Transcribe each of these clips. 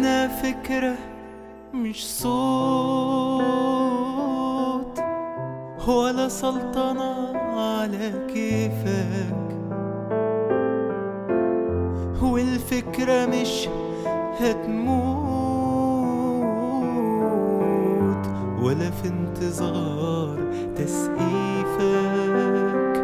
أنا فكرة مش صوت ولا سلطنة على كيفك والفكرة مش هتموت ولا في انتظار تسقيفك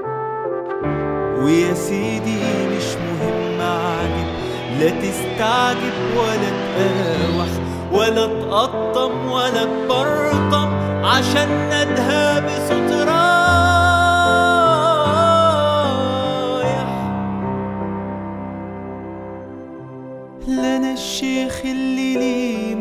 ويا سيدي مش مهم عاجب لا تستعجب ولا تقاوح ولا تقطم ولا تبرطم عشان ندها بصوت رايح لنا الشيخ اللي ليه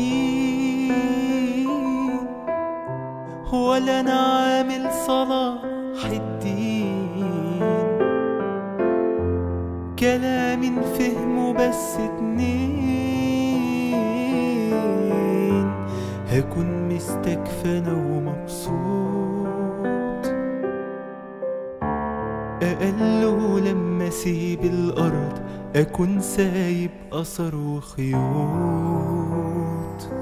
مريدين ولا انا عامل صلاح الدين كلام فهمه بس اتنين هكون مستكفى انا ومبسوط أقله لما اسيب الارض اكون سايب اثر وخيوط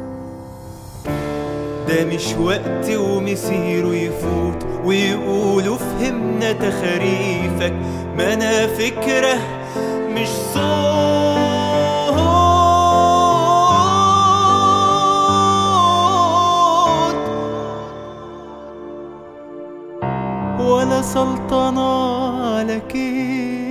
ده مش وقت ومسيره يفوت ويقولوا فهمنا تخاريفك ما انا فكرة مش صوت ولا سلطنة على كيف